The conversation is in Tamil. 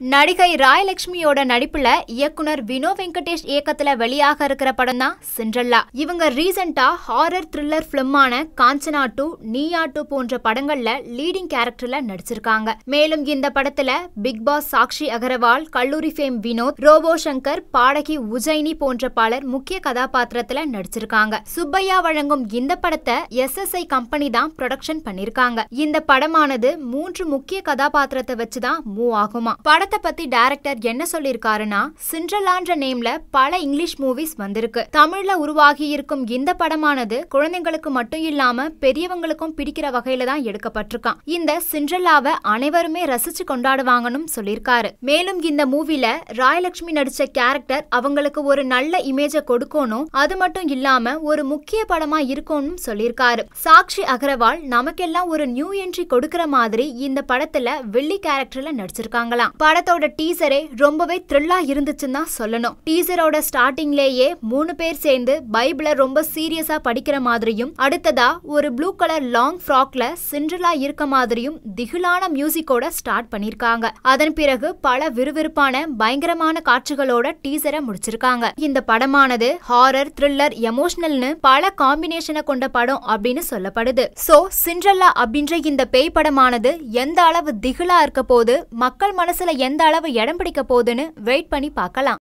நடிகை ராயலட்சுமியோட நடிப்புல இயக்குனர் வினோ வெங்கடேஷ் இயக்கத்துல வெளியாக இருக்கிற படம் தான் சிண்ட்ரல்லா இவங்க ரீசெண்டா ஹாரர் த்ரில்லர் பிலிமான காஞ்சனா டூ நீயா டூ போன்ற படங்கள்ல லீடிங் கேரக்டர்ல நடிச்சிருக்காங்க மேலும் இந்த படத்துல பிக் பாஸ் சாக்ஷி அகர்வால் கல்லூரி ஃபேம் வினோத் ரோபோ சங்கர் பாடகி உஜைனி போன்ற பலர் முக்கிய கதாபாத்திரத்துல நடிச்சிருக்காங்க சுப்பையா வழங்கும் இந்த படத்தை எஸ்எஸ்ஐ கம்பெனி தான் ப்ரொடக்ஷன் பண்ணிருக்காங்க இந்த படமானது மூன்று முக்கிய கதாபாத்திரத்தை வச்சுதான் மூவ் ஆகுமா படத்தை பத்தி டைரக்டர் என்ன சொல்லிருக்காருன்னா சிண்ட்ரலான்ற நேம்ல பல இங்கிலீஷ் மூவிஸ் வந்திருக்கு தமிழ்ல உருவாகி இருக்கும் இந்த படமானது குழந்தைங்களுக்கு மட்டும் இல்லாம பெரியவங்களுக்கும் பிடிக்கிற வகையில தான் எடுக்கப்பட்டிருக்கான் இந்த சிண்ட்ரலாவை அனைவருமே ரசிச்சு கொண்டாடுவாங்கன்னு சொல்லியிருக்காரு மேலும் இந்த மூவில ராயலட்சுமி நடிச்ச கேரக்டர் அவங்களுக்கு ஒரு நல்ல இமேஜ கொடுக்கணும் அது மட்டும் இல்லாம ஒரு முக்கிய படமா இருக்கும்னு சொல்லியிருக்காரு சாக்ஷி அகர்வால் நமக்கெல்லாம் ஒரு நியூ என்ட்ரி கொடுக்கிற மாதிரி இந்த படத்துல வெள்ளி கேரக்டர்ல நடிச்சிருக்காங்களாம் படத்தோட டீசரே ரொம்பவே த்ரில்லா இருந்துச்சுன்னு தான் சொல்லணும் டீசரோட ஸ்டார்டிங்லேயே மூணு பேர் சேர்ந்து பைபிள ரொம்ப சீரியஸா படிக்கிற மாதிரியும் அடுத்ததா ஒரு ப்ளூ கலர் லாங் ஃப்ராக்ல சிண்ட்ரலா இருக்க மாதிரியும் திகிலான மியூசிக்கோட ஸ்டார்ட் பண்ணிருக்காங்க அதன் பிறகு பல விறுவிறுப்பான பயங்கரமான காட்சிகளோட டீசரை முடிச்சிருக்காங்க இந்த படமானது ஹாரர் த்ரில்லர் எமோஷனல்னு பல காம்பினேஷனை கொண்ட படம் அப்படின்னு சொல்லப்படுது சோ சிண்ட்ரல்லா அப்படின்ற இந்த பேய் படமானது எந்த அளவு திகிலா இருக்க போது மக்கள் மனசுல எந்த அளவு இடம் பிடிக்க போகுதுன்னு வெயிட் பண்ணி பார்க்கலாம்